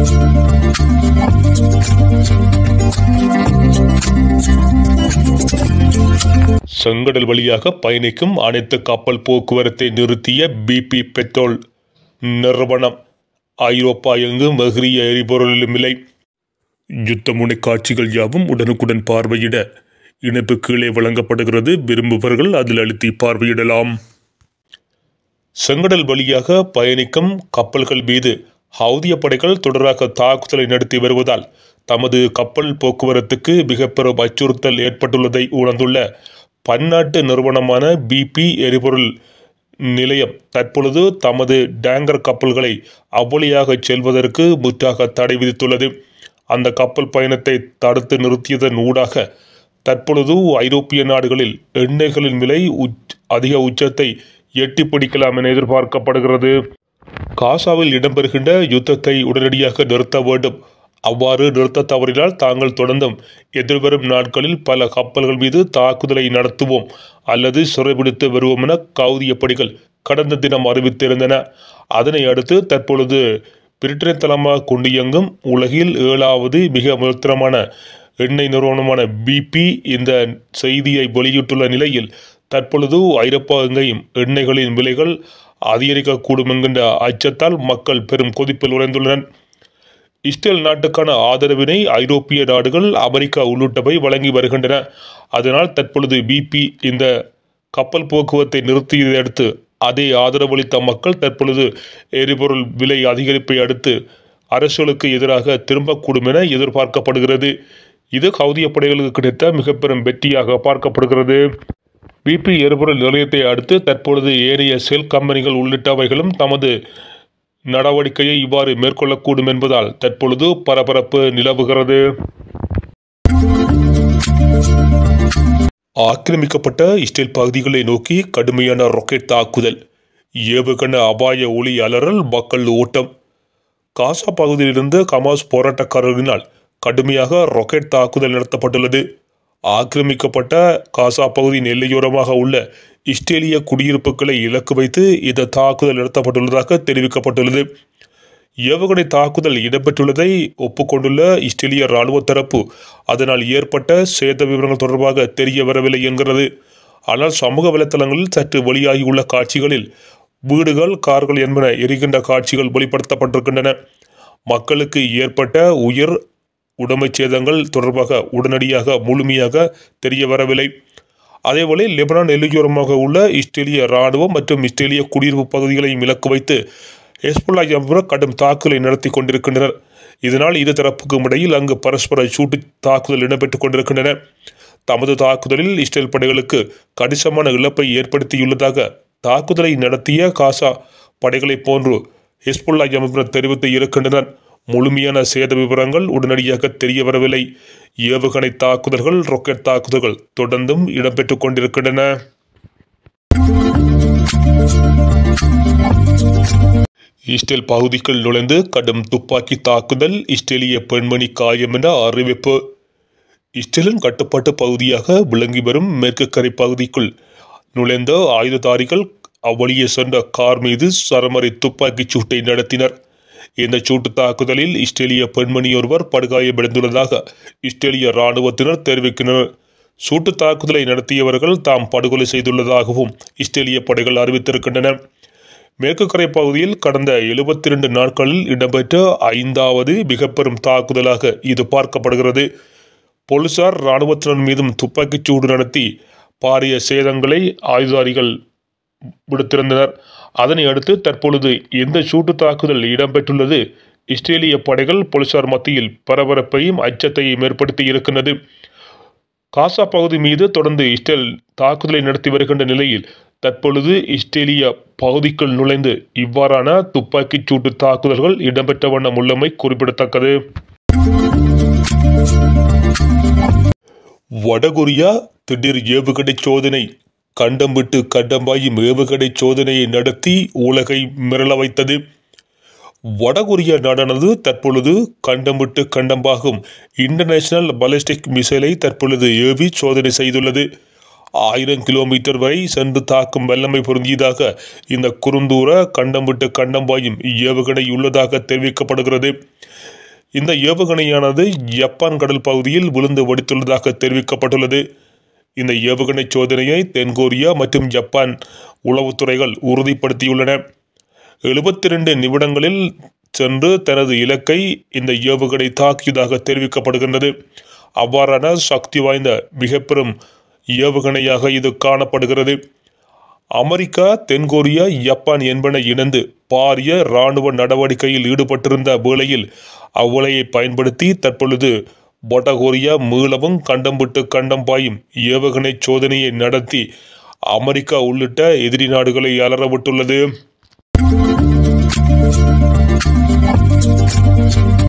செங்கடல் வழியாக பயணிக்கும் அனைத்து கப்பல் போக்குவரத்தை நிறுத்திய பிபி பெட்ரோல் நிறுவனம் ஐரோப்பா எங்கும் வெகுரிய எரிபொருளின் விலை யுத்தமுனை காட்சிகள் யாவும் உடனுக்குடன் பார்வையிட இணைப்பு கீழே வழங்கப்படுகிறது விரும்புபவர்கள் அதில் அழுத்தி பார்வையிடலாம் செங்கடல் வழியாக பயணிக்கும் கப்பல்கள் மீது ஹவுதிய படைகள் தொடராக தாக்குதலை நடத்தி வருவதால் தமது கப்பல் போக்குவரத்துக்கு மிக பெரும் அச்சுறுத்தல் ஏற்பட்டுள்ளதை உணர்ந்துள்ள பன்னாட்டு நிறுவனமான பிபி எரிபொருள் நிலையம் தற்பொழுது தமது டேங்கர் கப்பல்களை அவ்வழியாக செல்வதற்கு முற்றாக தடை விதித்துள்ளது அந்த கப்பல் பயணத்தை தடுத்து நிறுத்தியதன் ஊடாக தற்பொழுது ஐரோப்பிய நாடுகளில் எண்ணெய்களின் விலை உச் அதிக உச்சத்தை எட்டி பிடிக்கலாம் என எதிர்பார்க்கப்படுகிறது காசாவில் இடம்பெறுகின்ற யுத்தத்தை உடனடியாக நிறுத்த வேண்டும் அவ்வாறு நிறுத்த தவறினால் தாங்கள் தொடர்ந்தும் எதிர்வரும் நாட்களில் பல கப்பல்கள் மீது தாக்குதலை நடத்துவோம் அல்லது சிறைபிடித்து வருவோம் என கவுதிய படைகள் கடந்த தினம் அறிவித்திருந்தன அதனை அடுத்து தற்பொழுது பிரிட்டனை தளமாக கொண்டு இயங்கும் உலகில் ஏழாவது மிக முத்திரமான எண்ணெய் நிறுவனமான பிபி இந்த செய்தியை வெளியிட்டுள்ள நிலையில் தற்பொழுது ஐரோப்பா எங்கேயும் எண்ணெய்களின் விலைகள் அதிகரிக்கக்கூடும் என்கின்ற அச்சத்தால் மக்கள் பெரும் கொதிப்பில் உறைந்துள்ளனர் இஸ்ரேல் நாட்டுக்கான ஆதரவினை ஐரோப்பிய நாடுகள் அமெரிக்கா உள்ளிட்டவை வழங்கி வருகின்றன அதனால் தற்பொழுது பிபி இந்த கப்பல் போக்குவரத்தை நிறுத்தியதை அடுத்து அதே ஆதரவளித்த மக்கள் தற்பொழுது எரிபொருள் விலை அதிகரிப்பை அடுத்து அரசுகளுக்கு எதிராக திரும்பக்கூடும் என எதிர்பார்க்கப்படுகிறது இது ஹவுதிய படைகளுக்கு கிடைத்த மிக பெரும் வெற்றியாக பார்க்கப்படுகிறது பிபி எரிபொருள் நிலையத்தை அடுத்து தற்பொழுது ஏனைய செல் கம்பெனிகள் உள்ளிட்டவைகளும் தமது நடவடிக்கையை இவ்வாறு மேற்கொள்ளக்கூடும் என்பதால் தற்பொழுது பரபரப்பு நிலவுகிறது ஆக்கிரமிக்கப்பட்ட இஸ்ரேல் பகுதிகளை நோக்கி கடுமையான ராக்கெட் தாக்குதல் ஏவுகண அபாய ஒளி அலறல் மக்கள் ஓட்டம் காசா பகுதியிலிருந்து கமாஸ் போராட்டக்காரர்களினால் கடுமையாக ராக்கெட் தாக்குதல் நடத்தப்பட்டுள்ளது ஆக்கிரமிக்கப்பட்ட காசா பகுதியின் எல்லையோரமாக உள்ள இஸ்ரேலிய குடியிருப்புகளை இலக்கு வைத்து இந்த தாக்குதல் நடத்தப்பட்டுள்ளதாக தெரிவிக்கப்பட்டுள்ளது ஏவுகணை தாக்குதல் இடம்பெற்றுள்ளதை ஒப்புக்கொண்டுள்ள இஸ்ரேலிய இராணுவ தரப்பு அதனால் ஏற்பட்ட சேத விவரங்கள் தொடர்பாக தெரிய வரவில்லை என்கிறது ஆனால் சமூக வலைத்தளங்களில் சற்று வெளியாகியுள்ள காட்சிகளில் வீடுகள் கார்கள் என்பன எரிகின்ற காட்சிகள் வெளிப்படுத்தப்பட்டிருக்கின்றன மக்களுக்கு ஏற்பட்ட உயிர் உடைமை சேதங்கள் தொடர்பாக உடனடியாக முழுமையாக தெரிய வரவில்லை அதேபோல லெபனான் எல்லையோரமாக உள்ள இஸ்ரேலிய இராணுவம் மற்றும் இஸ்ரேலிய குடியிருப்பு பகுதிகளையும் இலக்கு வைத்து ஹெஸ்புல்லா அமைப்பினர் கடும் தாக்குதலை நடத்தி கொண்டிருக்கின்றனர் இதனால் இரு தரப்புக்கும் இடையில் அங்கு பரஸ்பர சூட்டு தாக்குதல் இடம்பெற்றுக் கொண்டிருக்கின்றன தமது தாக்குதலில் இஸ்ரேல் படைகளுக்கு கணிசமான இழப்பை ஏற்படுத்தியுள்ளதாக தாக்குதலை நடத்திய காசா படைகளைப் போன்று ஹிஸ்புல்லா அமைப்பினர் தெரிவித்து இருக்கின்றனர் முழுமையான சேத விவரங்கள் உடனடியாக தெரிய வரவில்லை ஏவுகணை தாக்குதல்கள் ராக்கெட் தாக்குதல்கள் தொடர்ந்தும் இடம்பெற்றுக் கொண்டிருக்கின்றன இஸ்ரேல் பகுதிக்குள் நுழைந்து கடும் துப்பாக்கி தாக்குதல் இஸ்ரேலிய பெண்மணி காயம் என அறிவிப்பு இஸ்ரேலின் கட்டுப்பாட்டு பகுதியாக விளங்கி வரும் மேற்கு கரை பகுதிக்குள் நுழைந்த ஆயுததாரிகள் அவ்வழியே சென்ற கார் மீது சரமறை துப்பாக்கிச் சூட்டை நடத்தினர் இந்த சூட்டு தாக்குதலில் இஸ்ரேலிய பெண்மணி ஒருவர் படுகாயமடைந்துள்ளதாக இஸ்ரேலிய இராணுவத்தினர் தெரிவிக்கின்றனர் சூட்டு தாக்குதலை நடத்தியவர்கள் தாம் படுகொலை செய்துள்ளதாகவும் இஸ்ரேலிய படைகள் அறிவித்திருக்கின்றன மேற்கு கரை பகுதியில் கடந்த எழுபத்தி ரெண்டு நாட்களில் இடம்பெற்ற ஐந்தாவது மிக பெரும் தாக்குதலாக இது பார்க்கப்படுகிறது போலீசார் இராணுவத்தினர் மீதும் துப்பாக்கிச் சூடு நடத்தி பாரிய சேதங்களை ஆயுதாரிகள் விடுத்திருந்தனர் அதனை அடுத்து தற்பொழுது இந்த சூட்டு தாக்குதல் இடம்பெற்றுள்ளது இஸ்ரேலிய படைகள் போலீசார் மத்தியில் பரபரப்பையும் அச்சத்தையும் ஏற்படுத்தி இருக்கின்றது காசா பகுதி மீது தொடர்ந்து இஸ்ரேல் தாக்குதலை நடத்தி வருகின்ற நிலையில் தற்பொழுது இஸ்ரேலிய பகுதிக்குள் நுழைந்து இவ்வாறான துப்பாக்கிச் சூட்டு தாக்குதல்கள் இடம்பெற்ற வண்ணம் உள்ளமை குறிப்பிடத்தக்கது வடகொரியா திடீர் ஏவுகணை சோதனை கண்டம் விட்டு கண்டம்பாயும் ஏவுகணை சோதனையை நடத்தி உலகை மிரள வைத்தது வடகொரியா நாடானது தற்பொழுது கண்டம் விட்டு கண்டம்பாகும் இன்டர்நேஷனல் பாலிஸ்டிக் மிசைலை தற்பொழுது ஏவி சோதனை செய்துள்ளது ஆயிரம் கிலோமீட்டர் வரை சென்று தாக்கும் வல்லமை பொருந்தியதாக இந்த குறுந்தூர கண்டம் விட்டு கண்டம் பாயும் ஏவுகணை உள்ளதாக தெரிவிக்கப்படுகிறது இந்த ஏவுகணையானது ஜப்பான் கடல் பகுதியில் விழுந்து வெடித்துள்ளதாக தெரிவிக்கப்பட்டுள்ளது இந்த ஏவுகணை சோதனையை தென்கொரியா மற்றும் ஜப்பான் உளவுத்துறைகள் உறுதிப்படுத்தியுள்ளன எழுபத்தி ரெண்டு நிமிடங்களில் சென்று தனது இலக்கை இந்த ஏவுகணை தாக்கியதாக தெரிவிக்கப்படுகின்றது அவ்வாறான சக்தி வாய்ந்த மிக பெரும் ஏவுகணையாக இது காணப்படுகிறது அமெரிக்கா தென்கொரியா ஜப்பான் என்பன இணைந்து பாரிய இராணுவ நடவடிக்கையில் ஈடுபட்டிருந்த வேளையில் அவ்வுலையை பயன்படுத்தி தற்பொழுது வடகொரியா மீளவும் கண்டம் விட்டு கண்டம் பாயும் ஏவுகணை சோதனையை நடத்தி அமெரிக்கா உள்ளிட்ட எதிரி நாடுகளை அலறவிட்டுள்ளது